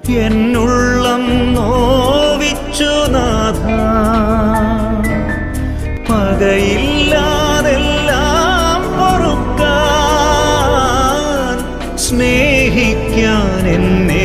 എന്നുള്ളം നോവിച്ചു നാഥ പകയില്ലാതെല്ലാം പൊറുക്കാൻ സ്നേഹിക്കാൻ എന്നെ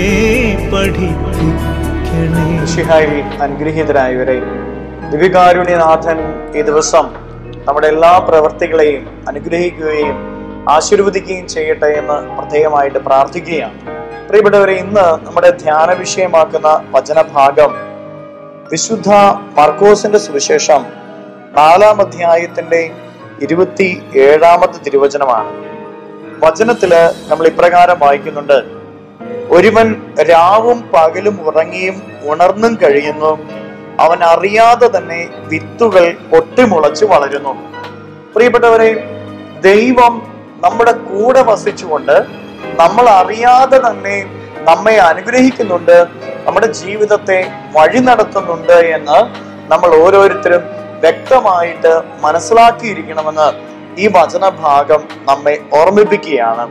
പഠിപ്പിക്കണേ ഷിഹായി അനുഗ്രഹീതരായവരെ ദിവ്യകാരുണ്യനാഥൻ ഈ ദിവസം നമ്മുടെ എല്ലാ പ്രവൃത്തികളെയും അനുഗ്രഹിക്കുകയും ആശീർവദിക്കുകയും ചെയ്യട്ടെ എന്ന് പ്രത്യേകമായിട്ട് പ്രാർത്ഥിക്കുകയാണ് പ്രിയപ്പെട്ടവരെ ഇന്ന് നമ്മുടെ ധ്യാന വിഷയമാക്കുന്ന വചനഭാഗം വിശുദ്ധ മർക്കോസിന്റെ സുവിശേഷം നാലാം അധ്യായത്തിന്റെ ഇരുപത്തി ഏഴാമത്തെ തിരുവചനമാണ് വചനത്തില് നമ്മൾ ഇപ്രകാരം വായിക്കുന്നുണ്ട് ഒരുവൻ രാവും പകലും ഉറങ്ങിയും ഉണർന്നും കഴിയുന്നു അവൻ അറിയാതെ തന്നെ വിത്തുകൾ പൊട്ടിമുളച്ച് വളരുന്നു പ്രിയപ്പെട്ടവരെ ദൈവം നമ്മുടെ കൂടെ വസിച്ചുകൊണ്ട് നമ്മൾ അറിയാതെ തന്നെ നമ്മെ അനുഗ്രഹിക്കുന്നുണ്ട് നമ്മുടെ ജീവിതത്തെ വഴി നടത്തുന്നുണ്ട് എന്ന് നമ്മൾ ഓരോരുത്തരും വ്യക്തമായിട്ട് മനസ്സിലാക്കിയിരിക്കണമെന്ന് ഈ വചനഭാഗം നമ്മെ ഓർമ്മിപ്പിക്കുകയാണ്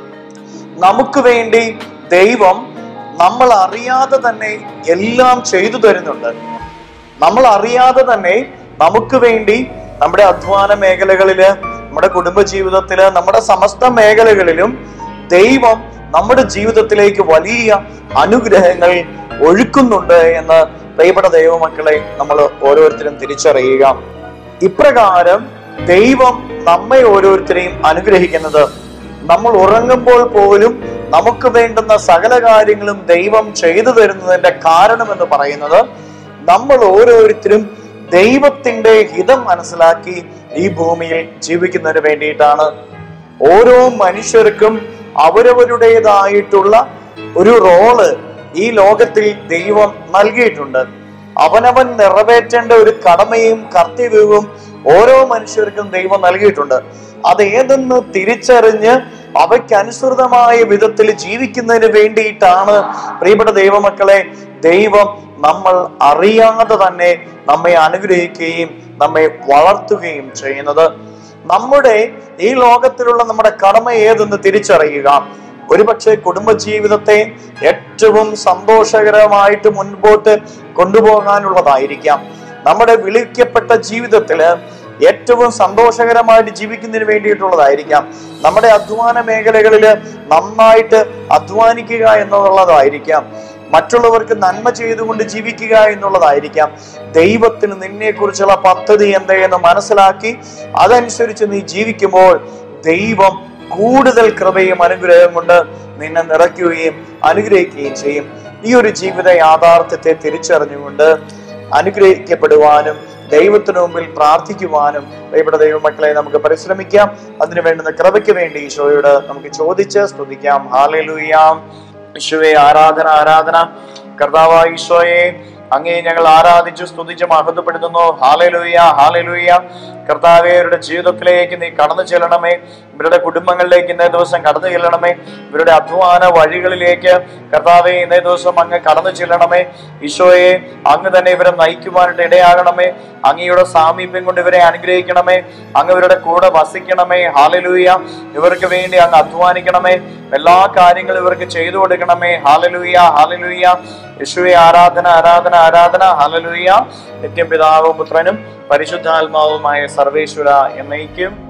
നമുക്ക് വേണ്ടി ദൈവം നമ്മൾ അറിയാതെ തന്നെ എല്ലാം ചെയ്തു തരുന്നുണ്ട് നമ്മൾ അറിയാതെ തന്നെ നമുക്ക് വേണ്ടി നമ്മുടെ അധ്വാന മേഖലകളില് നമ്മുടെ കുടുംബ ജീവിതത്തില് നമ്മുടെ സമസ്ത മേഖലകളിലും ദൈവം നമ്മുടെ ജീവിതത്തിലേക്ക് വലിയ അനുഗ്രഹങ്ങൾ ഒഴുക്കുന്നുണ്ട് എന്ന് പ്രിയപ്പെട്ട ദൈവമക്കളെ നമ്മൾ ഓരോരുത്തരും തിരിച്ചറിയുക ഇപ്രകാരം ദൈവം നമ്മെ ഓരോരുത്തരെയും അനുഗ്രഹിക്കുന്നത് നമ്മൾ ഉറങ്ങുമ്പോൾ പോലും നമുക്ക് വേണ്ടുന്ന സകല കാര്യങ്ങളും ദൈവം ചെയ്തു തരുന്നതിന്റെ കാരണം എന്ന് പറയുന്നത് നമ്മൾ ഓരോരുത്തരും ദൈവത്തിന്റെ ഹിതം മനസ്സിലാക്കി ഈ ഭൂമിയിൽ ജീവിക്കുന്നതിന് വേണ്ടിയിട്ടാണ് ഓരോ മനുഷ്യർക്കും അവരവരുടേതായിട്ടുള്ള ഒരു റോള് ഈ ലോകത്തിൽ ദൈവം നൽകിയിട്ടുണ്ട് അവനവൻ നിറവേറ്റേണ്ട ഒരു കടമയും കർത്തവ്യവും ഓരോ മനുഷ്യർക്കും ദൈവം നൽകിയിട്ടുണ്ട് അത് ഏതെന്ന് തിരിച്ചറിഞ്ഞ് അവയ്ക്കനുസൃതമായ വിധത്തിൽ ജീവിക്കുന്നതിന് വേണ്ടിയിട്ടാണ് പ്രിയപ്പെട്ട ദൈവമക്കളെ ദൈവം നമ്മൾ അറിയാതെ തന്നെ നമ്മെ അനുഗ്രഹിക്കുകയും നമ്മെ വളർത്തുകയും ചെയ്യുന്നത് നമ്മുടെ ഈ ലോകത്തിലുള്ള നമ്മുടെ കടമ ഏതെന്ന് തിരിച്ചറിയുക ഒരുപക്ഷെ കുടുംബജീവിതത്തെ ഏറ്റവും സന്തോഷകരമായിട്ട് മുൻപോട്ട് കൊണ്ടുപോകാനുള്ളതായിരിക്കാം നമ്മുടെ വിളിക്കപ്പെട്ട ജീവിതത്തില് ഏറ്റവും സന്തോഷകരമായിട്ട് ജീവിക്കുന്നതിന് വേണ്ടിയിട്ടുള്ളതായിരിക്കാം നമ്മുടെ അധ്വാന മേഖലകളില് നന്നായിട്ട് അധ്വാനിക്കുക എന്നുള്ളതായിരിക്കാം മറ്റുള്ളവർക്ക് നന്മ ചെയ്തുകൊണ്ട് ജീവിക്കുക എന്നുള്ളതായിരിക്കാം ദൈവത്തിന് നിന്നെ കുറിച്ചുള്ള പദ്ധതി എന്തെന്ന് മനസ്സിലാക്കി അതനുസരിച്ച് നീ ജീവിക്കുമ്പോൾ ദൈവം കൂടുതൽ കൃപയും അനുഗ്രഹം കൊണ്ട് നിന്നെ നിറയ്ക്കുകയും അനുഗ്രഹിക്കുകയും ചെയ്യും ഈ ഒരു ജീവിത യാഥാർത്ഥ്യത്തെ തിരിച്ചറിഞ്ഞുകൊണ്ട് അനുഗ്രഹിക്കപ്പെടുവാനും ദൈവത്തിനു മുമ്പിൽ പ്രാർത്ഥിക്കുവാനും പ്രിയപ്പെട്ട ദൈവമക്കളെ നമുക്ക് പരിശ്രമിക്കാം അതിനു വേണ്ടുന്ന കൃപയ്ക്ക് വേണ്ടി ഈശോയോട് നമുക്ക് ചോദിച്ച് സ്തുതിക്കാം ഹാലലുയാം ഈശോയെ ആരാധന ആരാധന കർത്താവായ ഈശോയെ അങ്ങേ ഞങ്ങൾ ആരാധിച്ചു സ്തുതിച്ച് മഹത്വപ്പെടുത്തുന്നു ഹാലലുയ്യ ഹാലലുയ്യ കർത്താവെ അവരുടെ ജീവിതത്തിലേക്ക് നീ കടന്നു ചെല്ലണമേ ഇവരുടെ കുടുംബങ്ങളിലേക്ക് ഇന്നേ ദിവസം കടന്നു ചെല്ലണമേ ഇവരുടെ അധ്വാന വഴികളിലേക്ക് കർത്താവെ ഇന്നേ ദിവസം അങ്ങ് കടന്നു ചെല്ലണമേ ഈശോയെ അങ്ങ് തന്നെ ഇവരെ നയിക്കുവാനായിട്ട് ഇടയാകണമേ അങ്ങയുടെ സാമീപ്യം കൊണ്ട് ഇവരെ അനുഗ്രഹിക്കണമേ അങ്ങ് ഇവരുടെ കൂടെ വസിക്കണമേ ഹാലലൂയ ഇവർക്ക് വേണ്ടി അങ്ങ് അധ്വാനിക്കണമേ എല്ലാ കാര്യങ്ങളും ഇവർക്ക് ചെയ്തു കൊടുക്കണമേ ഹാലലൂയ ഹാലലൂയ യേശുവെ ആരാധന ആരാധന ആരാധന ഹാലലൂയ നിത്യം പിതാവും പുത്രനും പരിശുദ്ധാത്മാവുമായ സർവേശ്വര എന്നേക്കും